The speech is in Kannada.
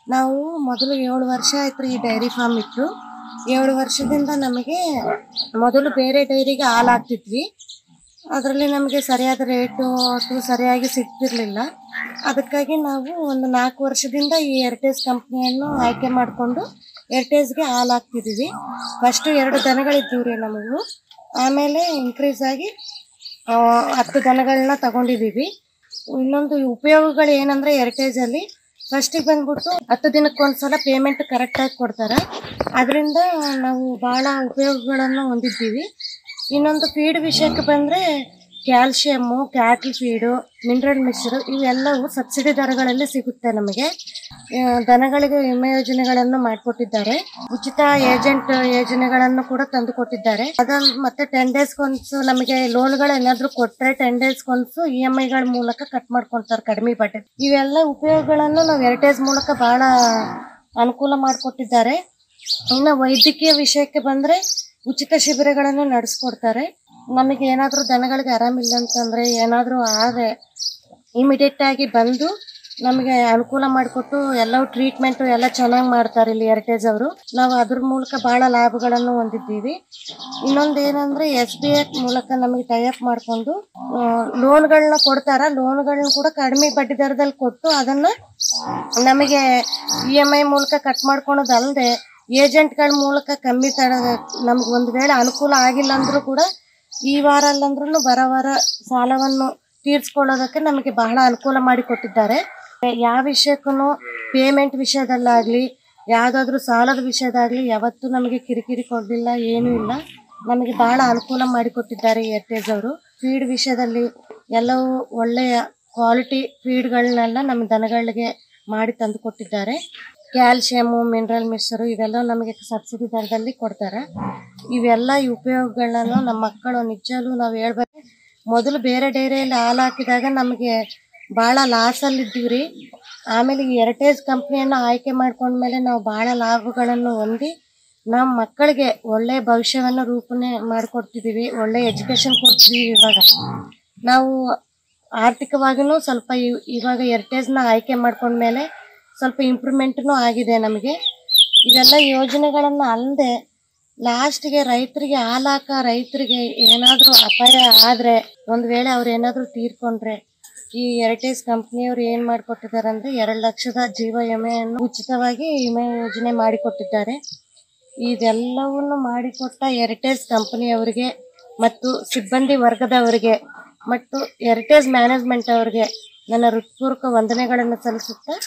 ನಾವು ಮೊದಲು ಏಳು ವರ್ಷ ಆಯ್ತು ಈ ಡೈರಿ ಫಾರ್ಮ್ ಇಟ್ಟು ಏಳು ವರ್ಷದಿಂದ ನಮಗೆ ಮೊದಲು ಬೇರೆ ಡೈರಿಗೆ ಹಾಲು ಹಾಕ್ತಿದ್ವಿ ಅದರಲ್ಲಿ ನಮಗೆ ಸರಿಯಾದ ರೇಟು ಅಥವಾ ಸರಿಯಾಗಿ ಸಿಗ್ತಿರ್ಲಿಲ್ಲ ಅದಕ್ಕಾಗಿ ನಾವು ಒಂದು ನಾಲ್ಕು ವರ್ಷದಿಂದ ಈ ಎರ್ಟೇಜ್ ಕಂಪ್ನಿಯನ್ನು ಆಯ್ಕೆ ಮಾಡಿಕೊಂಡು ಎರ್ಟೇಜ್ಗೆ ಹಾಲು ಹಾಕ್ತಿದ್ದೀವಿ ಫಸ್ಟು ಎರಡು ದನಗಳಿದ್ದೀವಿ ರೀ ನಮಗೂ ಆಮೇಲೆ ಇನ್ಕ್ರೀಸ್ ಆಗಿ ಆ, ಹತ್ತು ದನಗಳನ್ನ ತಗೊಂಡಿದ್ದೀವಿ ಇನ್ನೊಂದು ಉಪಯೋಗಗಳು ಏನಂದ್ರೆ ಎರ್ಟೇಜಲ್ಲಿ ಫಸ್ಟಿಗೆ ಬಂದ್ಬಿಟ್ಟು ಹತ್ತು ದಿನಕ್ಕೊಂದ್ಸಲ ಪೇಮೆಂಟ್ ಕರೆಕ್ಟಾಗಿ ಕೊಡ್ತಾರೆ ಅದರಿಂದ ನಾವು ಭಾಳ ಉಪಯೋಗಗಳನ್ನು ಹೊಂದಿದ್ದೀವಿ ಇನ್ನೊಂದು ಫೀಡ್ ವಿಷಯಕ್ಕೆ ಬಂದರೆ calcium cattle feed mineral mixer ಇವೆಲ್ಲವೂ ಸಬ್ಸಿಡಿ ದರಗಳಲ್ಲಿ ಸಿಗುತ್ತೆ ನಮಗೆ ಆ, ದನಗಳಿಗೆ ವಿಮೆ ಯೋಜನೆಗಳನ್ನು ಮಾಡಿಕೊಟ್ಟಿದ್ದಾರೆ ಉಚಿತ ಏಜೆಂಟ್ ಯೋಜನೆಗಳನ್ನು ಕೂಡ ತಂದು ಕೊಟ್ಟಿದ್ದಾರೆ ಅದನ್ನು ಮತ್ತೆ ಟೆನ್ ಡೇಸ್ಗೊಂದ್ಸು ನಮಗೆ ಲೋನ್ಗಳು ಏನಾದ್ರು ಕೊಟ್ಟರೆ ಟೆನ್ ಡೇಸ್ಗೊಂದ್ಸು ಇ ಎಮ್ ಐಗಳ ಮೂಲಕ ಕಟ್ ಮಾಡ್ಕೊಂತಾರೆ ಕಡಿಮೆ ಬಡ್ಡಿ ಇವೆಲ್ಲ ಉಪಯೋಗಗಳನ್ನು ನಾವು ಎರ್ಟೇಜ್ ಮೂಲಕ ಬಹಳ ಅನುಕೂಲ ಮಾಡಿಕೊಟ್ಟಿದ್ದಾರೆ ಇನ್ನು ವೈದ್ಯಕೀಯ ವಿಷಯಕ್ಕೆ ಬಂದ್ರೆ ಉಚಿತ ಶಿಬಿರಗಳನ್ನು ನಡೆಸ್ಕೊಡ್ತಾರೆ ನಮಗೆ ಏನಾದರೂ ದನಗಳಿಗೆ ಆರಾಮಿಲ್ಲ ಅಂತಂದ್ರೆ ಏನಾದರೂ ಆದರೆ ಇಮಿಡಿಯೇಟ್ ಆಗಿ ಬಂದು ನಮಗೆ ಅನುಕೂಲ ಮಾಡಿಕೊಟ್ಟು ಎಲ್ಲವೂ ಟ್ರೀಟ್ಮೆಂಟು ಎಲ್ಲ ಚೆನ್ನಾಗಿ ಮಾಡ್ತಾರೆ ಇಲ್ಲಿ ಎರ್ಟೇಜ್ ಅವರು ನಾವು ಅದ್ರ ಮೂಲಕ ಬಹಳ ಲಾಭಗಳನ್ನು ಹೊಂದಿದ್ದೀವಿ ಇನ್ನೊಂದು ಏನಂದ್ರೆ ಎಸ್ ಬಿ ಐ ಮೂಲಕ ನಮಗೆ ಟೈಅಪ್ ಮಾಡಿಕೊಂಡು ಲೋನ್ಗಳನ್ನ ಕೊಡ್ತಾರ ಲೋನ್ಗಳನ್ನ ಕೂಡ ಕಡಿಮೆ ಬಡ್ಡಿ ದರದಲ್ಲಿ ಕೊಟ್ಟು ಅದನ್ನ ನಮಗೆ ಇ ಎಮ್ ಐ ಮೂಲಕ ಕಟ್ ಮಾಡ್ಕೊಳೋದಲ್ಲದೆ ಏಜೆಂಟ್ಗಳ ಮೂಲಕ ಕಮ್ಮಿ ತರ ನಮ್ಗೆ ಒಂದು ವೇಳೆ ಅನುಕೂಲ ಆಗಿಲ್ಲ ಅಂದ್ರೂ ಕೂಡ ಈ ವಾರ ಅಲ್ಲಂದ್ರೂ ಬರೋ ವಾರ ಸಾಲವನ್ನು ತೀರ್ಸ್ಕೊಳ್ಳೋದಕ್ಕೆ ನಮಗೆ ಬಹಳ ಅನುಕೂಲ ಮಾಡಿಕೊಟ್ಟಿದ್ದಾರೆ ಯಾವ ವಿಷಯಕ್ಕೂ ಪೇಮೆಂಟ್ ವಿಷಯದಲ್ಲಾಗ್ಲಿ ಯಾವುದಾದ್ರೂ ಸಾಲದ ವಿಷಯದಾಗ್ಲಿ ಯಾವತ್ತೂ ನಮಗೆ ಕಿರಿಕಿರಿ ಕೊಡಲಿಲ್ಲ ಏನೂ ಇಲ್ಲ ನಮಗೆ ಬಹಳ ಅನುಕೂಲ ಮಾಡಿಕೊಟ್ಟಿದ್ದಾರೆ ಏರ್ಟೇಜ್ ಅವರು ಫೀಡ್ ವಿಷಯದಲ್ಲಿ ಎಲ್ಲವೂ ಒಳ್ಳೆಯ ಕ್ವಾಲಿಟಿ ಫೀಡ್ಗಳನ್ನೆಲ್ಲ ನಮ್ಮ ದನಗಳಿಗೆ ಮಾಡಿ ತಂದು ಕೊಟ್ಟಿದ್ದಾರೆ ಕ್ಯಾಲ್ಶಿಯಮು ಮಿನರಲ್ ಮಿಕ್ಸರು ಇವೆಲ್ಲ ನಮಗೆ ಸಬ್ಸಿಡಿ ದರದಲ್ಲಿ ಕೊಡ್ತಾರೆ ಇವೆಲ್ಲ ಈ ಉಪಯೋಗಗಳನ್ನ ನಮ್ಮ ಮಕ್ಕಳು ನಿಜಲ್ಲೂ ನಾವು ಹೇಳ್ಬೇಕು ಮೊದಲು ಬೇರೆ ಡೈರಿಯಲ್ಲಿ ಹಾಲು ಹಾಕಿದಾಗ ನಮಗೆ ಭಾಳ ಲಾಸಲ್ಲಿ ಇದ್ದೀವಿ ರೀ ಆಮೇಲೆ ಈ ಎರ್ಟೇಜ್ ಕಂಪ್ನಿಯನ್ನು ಆಯ್ಕೆ ಮಾಡ್ಕೊಂಡ್ಮೇಲೆ ನಾವು ಭಾಳ ಲಾಭಗಳನ್ನು ಹೊಂದಿ ನಮ್ಮ ಮಕ್ಕಳಿಗೆ ಒಳ್ಳೆ ಭವಿಷ್ಯವನ್ನು ರೂಪಣೆ ಮಾಡಿಕೊಡ್ತಿದ್ದೀವಿ ಒಳ್ಳೆ ಎಜುಕೇಶನ್ ಕೊಡ್ತಿದ್ದೀವಿ ಇವಾಗ ನಾವು ಆರ್ಥಿಕವಾಗಿನೂ ಸ್ವಲ್ಪ ಇವ್- ಇವಾಗ ಎರ್ಟೇಜ್ನ ಆಯ್ಕೆ ಮಾಡ್ಕೊಂಡ್ಮೇಲೆ ಸ್ವಲ್ಪ ಇಂಪ್ರೂವ್ಮೆಂಟ್ನೂ ಆಗಿದೆ ನಮಗೆ ಇವೆಲ್ಲ ಯೋಜನೆಗಳನ್ನು ಅಲ್ಲದೆ ಲಾಸ್ಟ್ಗೆ ರೈತರಿಗೆ ಹಾಲಾಕ ರೈತರಿಗೆ ಏನಾದರೂ ಅಪಾಯ ಆದರೆ ಒಂದು ವೇಳೆ ಅವ್ರು ಏನಾದರೂ ತೀರ್ಕೊಂಡ್ರೆ ಈ ಎರ್ಟೇಜ್ ಕಂಪ್ನಿಯವರು ಏನು ಮಾಡಿಕೊಟ್ಟಿದ್ದಾರೆ ಅಂದರೆ ಎರಡು ಲಕ್ಷದ ಜೀವ ವಿಮೆಯನ್ನು ಉಚಿತವಾಗಿ ವಿಮೆ ಯೋಜನೆ ಮಾಡಿಕೊಟ್ಟಿದ್ದಾರೆ ಇದೆಲ್ಲವನ್ನು ಮಾಡಿಕೊಟ್ಟ ಎರಿಟೇಜ್ ಕಂಪನಿಯವರಿಗೆ ಮತ್ತು ಸಿಬ್ಬಂದಿ ವರ್ಗದವರಿಗೆ ಮತ್ತು ಎರಿಟೇಜ್ ಮ್ಯಾನೇಜ್ಮೆಂಟ್ ಅವರಿಗೆ ನನ್ನ ಹೃತ್ಪೂರ್ವಕ ವಂದನೆಗಳನ್ನು ಸಲ್ಲಿಸುತ್ತಾ